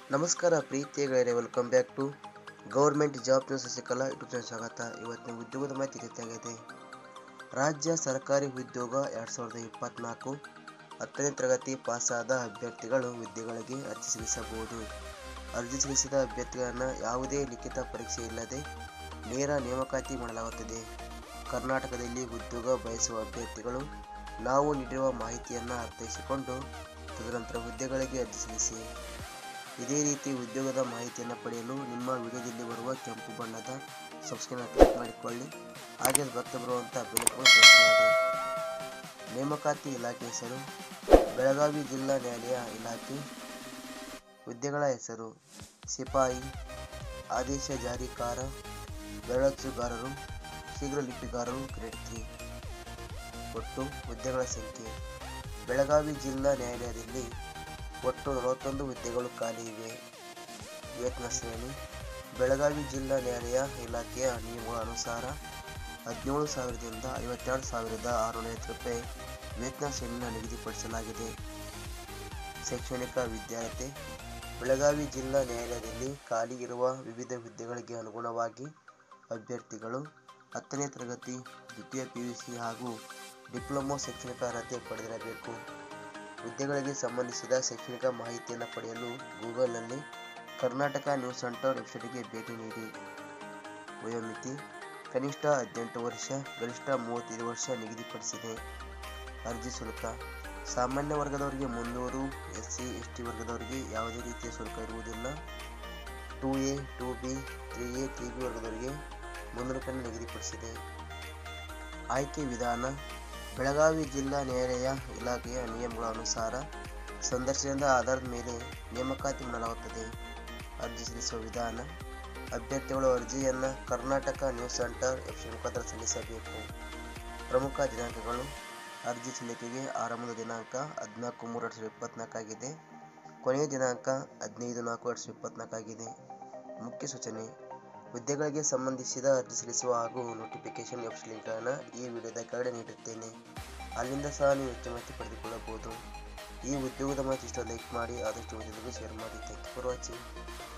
ನಮಸ್ಕಾರ ಪ್ರೀತಿಯ ಗೆಳೆಯರೆ welcome back to government job news Shashikala YouTube channel ಸ್ವಾಗತ ಇವತ್ತಿನ ಉದ್ಯೋಗದ ಮಾಹಿತಿ ಜೊತೆಯಾಗಿದೆ ರಾಜ್ಯ ಸರ್ಕಾರಿ ಉದ್ಯೋಗ ಎರಡು ಸಾವಿರದ ಇಪ್ಪತ್ನಾಲ್ಕು ಹತ್ತನೇ ತರಗತಿ ಪಾಸಾದ ಅಭ್ಯರ್ಥಿಗಳು ಹುದ್ದೆಗಳಿಗೆ ಅರ್ಜಿ ಸಲ್ಲಿಸಬಹುದು ಅರ್ಜಿ ಸಲ್ಲಿಸಿದ ಅಭ್ಯರ್ಥಿಗಳನ್ನು ಯಾವುದೇ ಲಿಖಿತ ಪರೀಕ್ಷೆ ಇಲ್ಲದೆ ನೇರ ನೇಮಕಾತಿ ಮಾಡಲಾಗುತ್ತದೆ ಕರ್ನಾಟಕದಲ್ಲಿ ಉದ್ಯೋಗ ಬಯಸುವ ಅಭ್ಯರ್ಥಿಗಳು ನಾವು ನೀಡಿರುವ ಮಾಹಿತಿಯನ್ನು ಅರ್ಥೈಸಿಕೊಂಡು ತದನಂತರ ಹುದ್ದೆಗಳಿಗೆ ಅರ್ಜಿ ಸಲ್ಲಿಸಿ ಇದೇ ರೀತಿ ಉದ್ಯೋಗದ ಮಾಹಿತಿಯನ್ನು ಪಡೆಯಲು ನಿಮ್ಮ ವಿಡಿಯೋದಲ್ಲಿ ಬರುವ ಕೆಂಪು ಬಣ್ಣದ ಸಬ್ಸ್ಕ್ರೈಬ್ ಕ್ಲಿಕ್ ಮಾಡಿಕೊಳ್ಳಿ ಹಾಗೆ ಬರ್ತಾ ಬರುವಂಥ ಬೆಳಕು ಪ್ರೆಸ್ ಮಾಡಿ ನೇಮಕಾತಿ ಇಲಾಖೆ ಹೆಸರು ಬೆಳಗಾವಿ ಜಿಲ್ಲಾ ನ್ಯಾಯಾಲಯ ಇಲಾಖೆ ಹುದ್ದೆಗಳ ಹೆಸರು ಸಿಪಾಯಿ ಆದೇಶ ಜಾರಿಕಾರ ಬೆರಳಚ್ಚುಗಾರರು ಶೀಘ್ರ ಲಿಪಿಗಾರರು ಗ್ರೇಡ್ ತ್ರೀ ಒಟ್ಟು ಹುದ್ದೆಗಳ ಸಂಖ್ಯೆ ಬೆಳಗಾವಿ ಜಿಲ್ಲಾ ನ್ಯಾಯಾಲಯದಲ್ಲಿ ಒಟ್ಟು ನಲವತ್ತೊಂದು ಹುದ್ದೆಗಳು ಖಾಲಿ ಇವೆ ವೇತನ ಶ್ರೇಣಿ ಬೆಳಗಾವಿ ಜಿಲ್ಲಾ ನ್ಯಾಯಾಲಯ ಇಲಾಖೆಯ ನಿಯಮಗಳ ಅನುಸಾರ ಹದಿನೇಳು ಸಾವಿರದಿಂದ ಐವತ್ತೆರಡು ಸಾವಿರದ ಆರುನೂರೈವತ್ತು ರೂಪಾಯಿ ವೇತನ ಶ್ರೇಣಿಯನ್ನು ನಿಗದಿಪಡಿಸಲಾಗಿದೆ ಶೈಕ್ಷಣಿಕ ವಿದ್ಯಾರ್ಥಿ ಬೆಳಗಾವಿ ಜಿಲ್ಲಾ ನ್ಯಾಯಾಲಯದಲ್ಲಿ ಖಾಲಿ ಇರುವ ವಿವಿಧ ಹುದ್ದೆಗಳಿಗೆ ಅನುಗುಣವಾಗಿ ಅಭ್ಯರ್ಥಿಗಳು ಹತ್ತನೇ ತರಗತಿ ದ್ವಿತೀಯ ಪಿಯುಸಿ ಹಾಗೂ ಡಿಪ್ಲೊಮಾ ಶೈಕ್ಷಣಿಕ ಅರ್ಹತೆ ಪಡೆದಿರಬೇಕು ಹುದ್ದೆಗಳಿಗೆ ಸಂಬಂಧಿಸಿದ ಶೈಕ್ಷಣಿಕ ಮಾಹಿತಿಯನ್ನು ಪಡೆಯಲು ಗೂಗಲ್ನಲ್ಲಿ ಕರ್ನಾಟಕ ನ್ಯೂಸ್ ಸೆಂಟರ್ ವೆಬ್ಸೈಟ್ಗೆ ಭೇಟಿ ನೀಡಿ ವಯೋಮಿತಿ ಕನಿಷ್ಠ ಹದಿನೆಂಟು ವರ್ಷ ಗರಿಷ್ಠ ಮೂವತ್ತೈದು ವರ್ಷ ನಿಗದಿಪಡಿಸಿದೆ ಅರ್ಜಿ ಶುಲ್ಕ ಸಾಮಾನ್ಯ ವರ್ಗದವರಿಗೆ ಮುನ್ನೂರು ಎಸ್ ಸಿ ಎಸ್ ಟಿ ವರ್ಗದವರಿಗೆ ಯಾವುದೇ ರೀತಿಯ ಶುಲ್ಕ ಇರುವುದಿಲ್ಲ two A two B three A three B ವರ್ಗದವರಿಗೆ ಮುನ್ನೂರು ರೂಪಾಯಿ ನಿಗದಿಪಡಿಸಿದೆ ಆಯ್ಕೆ ವಿಧಾನ ಬೆಳಗಾವಿ ಜಿಲ್ಲಾ ನ್ಯಾಯಾಲಯ ಇಲಾಖೆಯ ನಿಯಮಗಳ ಅನುಸಾರ ಸಂದರ್ಶನದ ಆಧಾರದ ಮೇಲೆ ನೇಮಕಾತಿ ಮಾಡಲಾಗುತ್ತದೆ ಅರ್ಜಿ ಸಲ್ಲಿಸುವ ವಿಧಾನ ಅಭ್ಯರ್ಥಿಗಳು ಅರ್ಜಿಯನ್ನು ಕರ್ನಾಟಕ ನ್ಯೂಸ್ ಸೆಂಟರ್ ವೆಬ್ಸೈಟ್ ಮುಖಾಂತರ ಸಲ್ಲಿಸಬೇಕು ಪ್ರಮುಖ ದಿನಾಂಕಗಳು ಅರ್ಜಿ ಸಲ್ಲಿಕೆಗೆ ಆರಂಭದ ದಿನಾಂಕ ಹದಿನಾಲ್ಕು ಮೂರು ಎರಡು ಸಾವಿರದ ಇಪ್ಪತ್ನಾಲ್ಕಾಗಿದೆ ಕೊನೆಯ ದಿನಾಂಕ ಹದಿನೈದು ನಾಲ್ಕು ಎರಡು ಸಾವಿರದ ಇಪ್ಪತ್ನಾಲ್ಕಾಗಿದೆ ಮುಖ್ಯ ಸೂಚನೆ ಹುದ್ದೆಗಳಿಗೆ ಸಂಬಂಧಿಸಿದ ಅರ್ಜಿ ಸಲ್ಲಿಸುವ ಹಾಗೂ ನೋಟಿಫಿಕೇಶನ್ ವೆಬ್ಸೈಟ್ ಲಿಂಕ್ಗಳನ್ನು ಈ ವಿಡಿಯೋದ ಕೆಳಗಡೆ ನೀಡುತ್ತೇನೆ ಅಲ್ಲಿಂದ ಸಹ ನೀವು ಹೆಚ್ಚು ಮಾಹಿತಿ ಪಡೆದುಕೊಳ್ಳಬಹುದು ಈ ಉದ್ಯೋಗದ ಮಾಹಿತಿ ಇಷ್ಟ ಲೈಕ್ ಮಾಡಿ ಆದಷ್ಟು ಜನರಿಗೆ ಶೇರ್ ಮಾಡಿ ಥ್ಯಾಂಕ್ ಯು ಫಾರ್ ವಾಚಿಂಗ್